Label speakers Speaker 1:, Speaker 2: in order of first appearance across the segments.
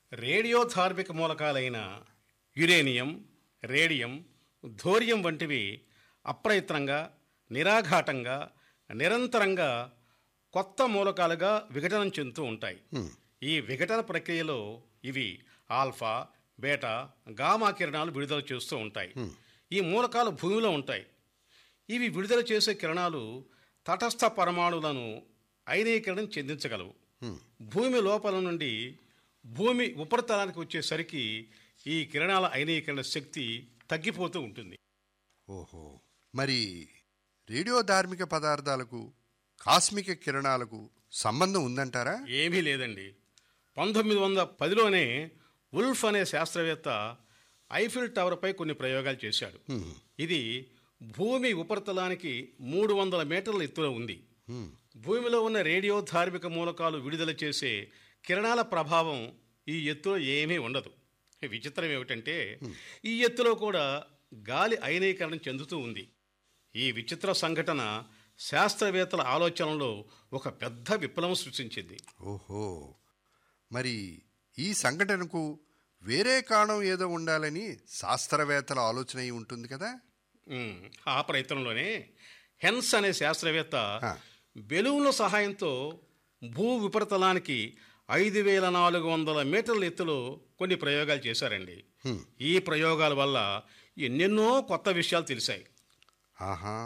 Speaker 1: రేడియోధార్మిక మూలకాలైన uranium radium ధోర్యం వంటివి అప్రయత్నంగా నిరాఘాటంగా నిరంతరంగా కొత్త మూలకాలుగా విఘటనం చెందుతూ ఉంటాయి ఈ విఘటన ప్రక్రియలో ఇవి ఆల్ఫా బీటా గామా కిరణాలు విడుదల చేస్తూ ఉంటాయి ఈ మూలకాలు భూమిలో ఉంటాయి ఇవి విడుదల చేసే కిరణాలు తటస్థ పరమాణువులను అయనీకరణం చెందించగలవు భూమి లోపల నుండి భూమి ఉపరితలానికి వచ్చేసరికి ఈ కిరణాల అయనీకరణ శక్తి తగ్గిపోతూ ఉంటుంది
Speaker 2: ఓహో మరి రేడియో ధార్మిక పదార్థాలకు కాస్మిక కిరణాలకు సంబంధం ఉందంటారా
Speaker 1: ఏమీ లేదండి పంతొమ్మిది వందల పదిలోనే ఉల్ఫ్ అనే శాస్త్రవేత్త ఐఫిల్ టవర్పై కొన్ని ప్రయోగాలు చేశాడు ఇది భూమి ఉపరితలానికి మూడు వందల మీటర్ల ఎత్తులో ఉంది భూమిలో ఉన్న రేడియో ధార్మిక మూలకాలు విడుదల చేసే కిరణాల ప్రభావం ఈ ఎత్తులో ఏమీ ఉండదు విచిత్రం ఏమిటంటే ఈ ఎత్తులో కూడా గాలి అయనీకరణం చెందుతూ ఉంది ఈ విచిత్ర సంఘటన శాస్త్రవేత్తల ఆలోచనలో ఒక పెద్ద విప్లవం సృష్టించింది
Speaker 2: ఓహో మరి ఈ సంఘటనకు వేరే కారణం ఏదో ఉండాలని శాస్త్రవేత్తల ఆలోచన అయి ఉంటుంది కదా
Speaker 1: ఉమ్, ఆ ప్రయత్నంలోనే హెన్స్ అనే శాస్త్రవేత్త
Speaker 2: ఆ.
Speaker 1: బెలూన్ల సహాయంతో భూ ఉపరితలానికి ఐదు వేల నాలుగు వందల మీటర్ల ఎత్తులో కొన్ని ప్రయోగాలు చేశారండి ఈ ప్రయోగాల వల్ల ఎన్నెన్నో కొత్త విషయాలు తెలిసాయి
Speaker 2: ఆహా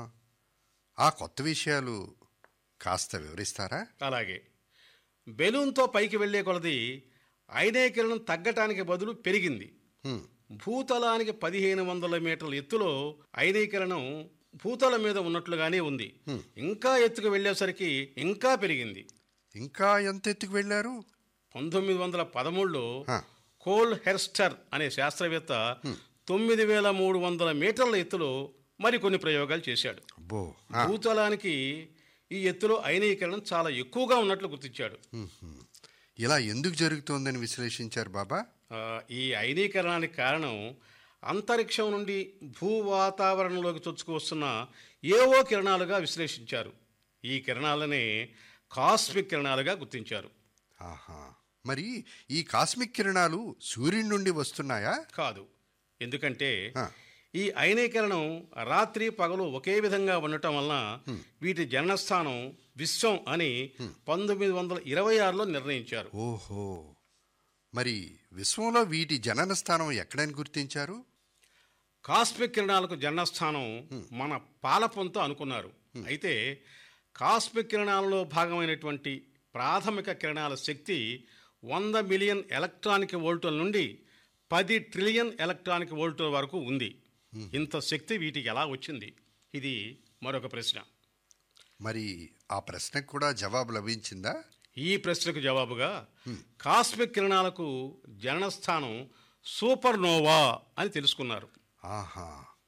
Speaker 2: ఆ కొత్త విషయాలు కాస్త వివరిస్తారా
Speaker 1: అలాగే బెలూన్తో పైకి వెళ్ళే కొలది ఐనేకిరణం తగ్గటానికి బదులు పెరిగింది
Speaker 2: హ్మ్.
Speaker 1: భూతలానికి పదిహేను వందల మీటర్ల ఎత్తులో ఐనీకరణం భూతల మీద ఉన్నట్లుగానే ఉంది ఇంకా ఎత్తుకు వెళ్ళేసరికి ఇంకా పెరిగింది
Speaker 2: ఇంకా ఎంత ఎత్తుకు వెళ్ళారు
Speaker 1: పంతొమ్మిది వందల పదమూడులో
Speaker 2: ఆ.
Speaker 1: కోల్ హెర్స్టర్ అనే శాస్త్రవేత్త తొమ్మిది వేల మూడు వందల మీటర్ల ఎత్తులో మరికొన్ని ప్రయోగాలు చేశాడు
Speaker 2: అబ్బో ఆ.
Speaker 1: భూతలానికి ఈ ఎత్తులో ఐనీకరణం చాలా ఎక్కువగా ఉన్నట్లు గుర్తించాడు
Speaker 2: మ్మ్. ఇలా ఎందుకు జరుగుతోందని విశ్లేషించారు బాబా
Speaker 1: ఆ, ఈ ఐనీకరణానికి కారణం అంతరిక్షం నుండి భూ వాతావరణంలోకి చొచ్చుకువస్తున్న ఏవో కిరణాలుగా విశ్లేషించారు ఈ కిరణాలనే కాస్మిక్ కిరణాలుగా గుర్తించారు
Speaker 2: ఆహా మరి ఈ కాస్మిక్ కిరణాలు సూర్యుడి నుండి వస్తున్నాయా
Speaker 1: కాదు ఎందుకంటే
Speaker 2: ఆ.
Speaker 1: ఈ ఐనీకరణం రాత్రి పగలు ఒకే విధంగా ఉండటం వలన వీటి జననస్థానం విశ్వం అని పంతొమ్మిది వందల ఇరవై ఆరులో నిర్ణయించారు
Speaker 2: ఓహో మరి విశ్వంలో వీటి జనన స్థానం ఎక్కడని గుర్తించారు
Speaker 1: కాస్మిక్ కిరణాలకు జన్మస్థానం మన పాలపంతో అనుకున్నారు అయితే కాస్మిక్ కిరణాలలో భాగమైనటువంటి ప్రాథమిక కిరణాల శక్తి వంద మిలియన్ ఎలక్ట్రానిక్ వోల్టుల నుండి పది ట్రిలియన్ ఎలక్ట్రానిక్ వోల్టుల వరకు ఉంది ఇంత శక్తి వీటికి ఎలా వచ్చింది ఇది మరొక ప్రశ్న
Speaker 2: మరి ఆ ప్రశ్నకు కూడా జవాబు లభించిందా
Speaker 1: ఈ ప్రశ్నకు జవాబుగా కాస్మిక్ కిరణాలకు జననస్థానం సూపర్ నోవా అని తెలుసుకున్నారు
Speaker 2: ఆహా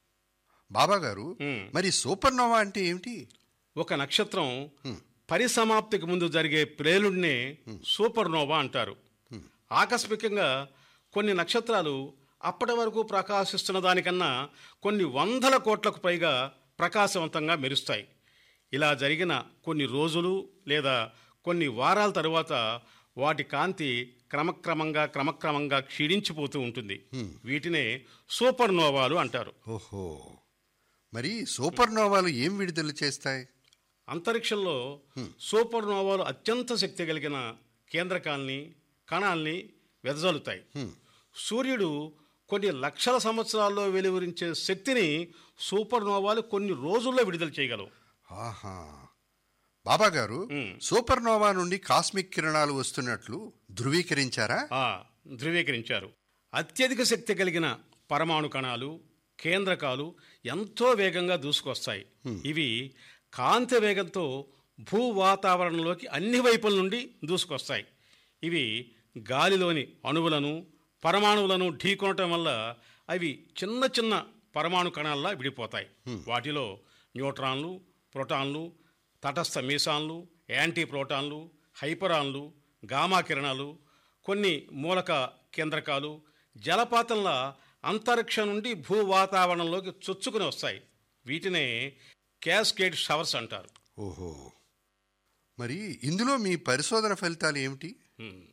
Speaker 2: బాబా గారు
Speaker 1: మ్మ్.
Speaker 2: మరి సూపర్ నోవా అంటే ఏమిటి
Speaker 1: ఒక నక్షత్రం పరిసమాప్తికి ముందు జరిగే ప్రేలుడినే సూపర్ నోవా అంటారు ఆకస్మికంగా కొన్ని నక్షత్రాలు అప్పటి వరకు ప్రకాశిస్తున్న దానికన్నా కొన్ని వందల కోట్లకు పైగా ప్రకాశవంతంగా మెరుస్తాయి ఇలా జరిగిన కొన్ని రోజులు లేదా కొన్ని వారాల తరువాత వాటి కాంతి క్రమక్రమంగా క్రమక్రమంగా క్షీణించిపోతూ ఉంటుంది వీటినే సూపర్ నోవాలు అంటారు
Speaker 2: ఓహో మరి సూపర్ నోవాలు ఏం విడుదల చేస్తాయి
Speaker 1: అంతరిక్షంలో సూపర్ నోవాలు అత్యంత శక్తి కలిగిన కేంద్రకాల్ని కణాల్ని వెదజల్లుతాయి సూర్యుడు కొన్ని లక్షల సంవత్సరాల్లో వెలువరించే శక్తిని సూపర్ నోవాలు కొన్ని రోజుల్లో విడుదల చేయగలవు
Speaker 2: ఆహా బాబా గారు సూపర్ నోవా నుండి కాస్మిక్ కిరణాలు వస్తున్నట్లు ధృవీకరించారా
Speaker 1: ఆ, ధృవీకరించారు అత్యధిక శక్తి కలిగిన పరమాణు కణాలు కేంద్రకాలు ఎంతో వేగంగా దూసుకొస్తాయి ఇవి కాంతి వేగంతో భూ వాతావరణంలోకి అన్ని వైపుల నుండి దూసుకొస్తాయి ఇవి గాలిలోని అణువులను పరమాణువులను ఢీకొనటం వల్ల అవి చిన్న చిన్న పరమాణు కణాల్లా విడిపోతాయి వాటిలో న్యూట్రాన్లు ప్రోటాన్లు తటస్థ మీసాన్లు యాంటీ ప్రోటాన్లు హైపరాన్లు గామా కిరణాలు కొన్ని మూలక కేంద్రకాలు జలపాతంలా అంతరిక్షం నుండి భూ వాతావరణంలోకి చొచ్చుకుని వస్తాయి వీటినే క్యాస్కేడ్ షవర్స్ అంటారు
Speaker 2: ఓహో మరి ఇందులో మీ పరిశోధన ఫలితాలు ఏమిటి
Speaker 1: హ్మ్.